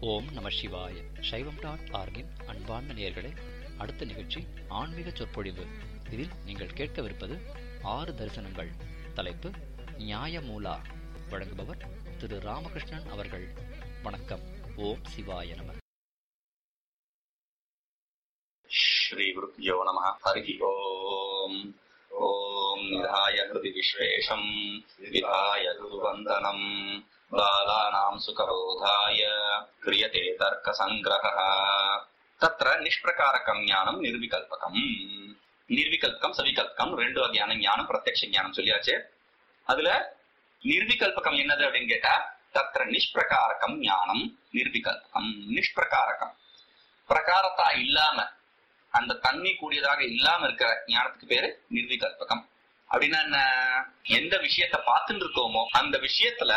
ஓம் நம சிவாய சைவம் டாட் ஆர்கின் அன்பார்ந்த நேயர்களே அடுத்த நிகழ்ச்சி ஆன்மீக சொற்பொழிவு இதில் நீங்கள் கேட்கவிருப்பது ஆறு தரிசனங்கள் தலைப்பு நியாயமூலா வழங்குபவர் திரு ராமகிருஷ்ணன் அவர்கள் வணக்கம் ஓம் சிவாய நம श्रीगुरुभ्यो नमः हरिः ओम् ॐ निधाय हृदि विश्वेशम् विधाय गुरुवन्दनम् बालानाम् सुखबोधाय क्रियते तर्कसङ्ग्रहः तत्र நிஷ்பிரகாரகம் ஞானம் நிர்விகல்பகம் நிர்விகல்பகம் சவிகல்பகம் ரெண்டு வகையான ஞானம் பிரத்யக்ஷ ஞானம் சொல்லியாச்சு அதுல நிர்விகல்பகம் என்னது அப்படின்னு கேட்டா தத்திர நிஷ்பிரகாரகம் ஞானம் நிர்விகல்பகம் நிஷ்பிரகாரகம் பிரகாரத்தா இல்லாம அந்த தண்ணி கூடியதாக இல்லாம இருக்கிற ஞானத்துக்கு பேரு நிர்விகல்பகம் அப்படின்னா என்ன எந்த விஷயத்த பார்த்துட்டு இருக்கோமோ அந்த விஷயத்துல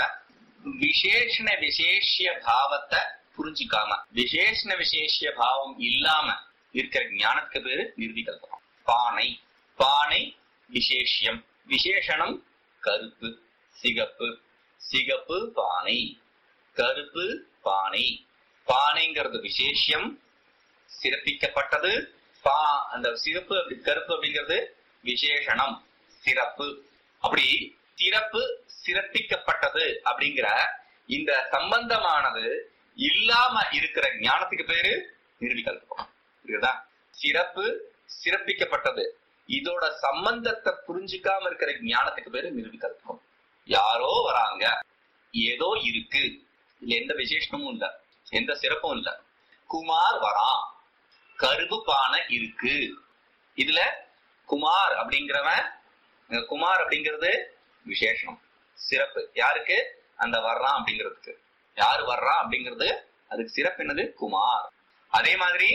விசேஷண விசேஷிய பாவத்தை புரிஞ்சுக்காம விசேஷண விசேஷிய பாவம் இல்லாம இருக்கிற ஞானத்துக்கு பேரு நிர்விகல்பகம் பானை பானை விசேஷியம் விசேஷணம் கருப்பு சிகப்பு சிகப்பு பானை கருப்பு பானை பானைங்கிறது விசேஷியம் சிறப்பிக்கப்பட்டது பா அந்த சிறப்பு அப்படி கருப்பு அப்படிங்கிறது விசேஷணம் சிறப்பு அப்படி சிறப்பு சிறப்பிக்கப்பட்டது அப்படிங்கிற இந்த சம்பந்தமானது இல்லாம இருக்கிற ஞானத்துக்கு பேரு நிர்விகல்பம் புரியுதா சிறப்பு சிறப்பிக்கப்பட்டது இதோட சம்பந்தத்தை புரிஞ்சுக்காம இருக்கிற ஞானத்துக்கு பேரு நிர்விகல்பம் யாரோ வராங்க ஏதோ இருக்கு இல்ல எந்த விசேஷமும் இல்ல எந்த சிறப்பும் இல்ல குமார் வரான் கருப்பு பானை இருக்கு இதுல குமார் அப்படிங்கிறவன் குமார் அப்படிங்கிறது விசேஷம் சிறப்பு யாருக்கு அந்த வர்றான் அப்படிங்கிறதுக்கு யாரு வர்றான் அப்படிங்கிறது அதுக்கு சிறப்பு என்னது குமார் அதே மாதிரி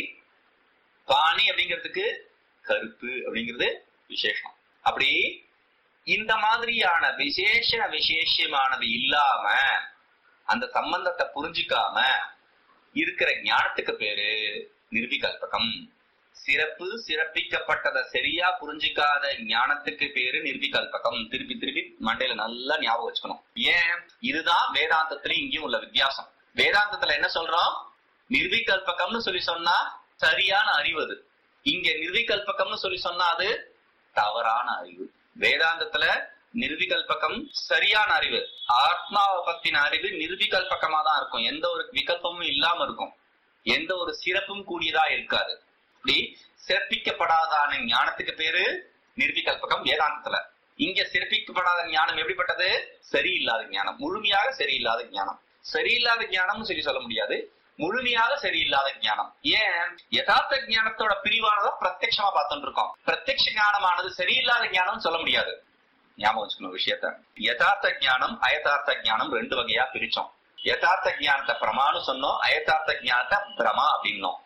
பாணி அப்படிங்கிறதுக்கு கருப்பு அப்படிங்கிறது விசேஷம் அப்படி இந்த மாதிரியான விசேஷ விசேஷமானது இல்லாம அந்த சம்பந்தத்தை புரிஞ்சுக்காம இருக்கிற ஞானத்துக்கு பேரு நிர்விகல்பகம் சிறப்பு சிறப்பிக்கப்பட்டதை சரியா புரிஞ்சுக்காத ஞானத்துக்கு பேரு நிர்விகல்பகம் திருப்பி திருப்பி மண்டையில நல்லா ஞாபகம் வச்சுக்கணும் ஏன் இதுதான் வேதாந்தத்திலயும் இங்கேயும் உள்ள வித்தியாசம் வேதாந்தத்துல என்ன சொல்றோம் நிர்விகல்பகம்னு சொல்லி சொன்னா சரியான அறிவு அது இங்க நிர்விகல்பகம்னு சொல்லி சொன்னா அது தவறான அறிவு வேதாந்தத்துல நிர்விகல்பகம் சரியான அறிவு ஆத்மாவை பத்தின அறிவு நிர்விகல்பகமா தான் இருக்கும் எந்த ஒரு விகல்பமும் இல்லாம இருக்கும் எந்த ஒரு சிறப்பும் கூடியதா இருக்காது இப்படி சிறப்பிக்கப்படாதான ஞானத்துக்கு பேரு நிர்விகல்பகம் வேதாந்தத்துல இங்க சிறப்பிக்கப்படாத ஞானம் எப்படிப்பட்டது சரியில்லாத ஞானம் முழுமையாக சரியில்லாத ஞானம் சரியில்லாத ஞானம்னு சொல்லி சொல்ல முடியாது முழுமையாக சரியில்லாத ஞானம் ஏன் யதார்த்த ஞானத்தோட பிரிவானதை பிரத்யட்சமா பார்த்துட்டு இருக்கோம் பிரத்யட்ச ஞானமானது சரியில்லாத ஞானம் சொல்ல முடியாது ஞாபகம் வச்சுக்கணும் விஷயத்த யதார்த்த ஞானம் அயதார்த்த ஞானம் ரெண்டு வகையா பிரிச்சோம் யதார்த்த ஞானத்தை பிரமான்னு சொன்னோம் அயதார்த்த ஞானத்தை பிரமா அப்படின்னோம்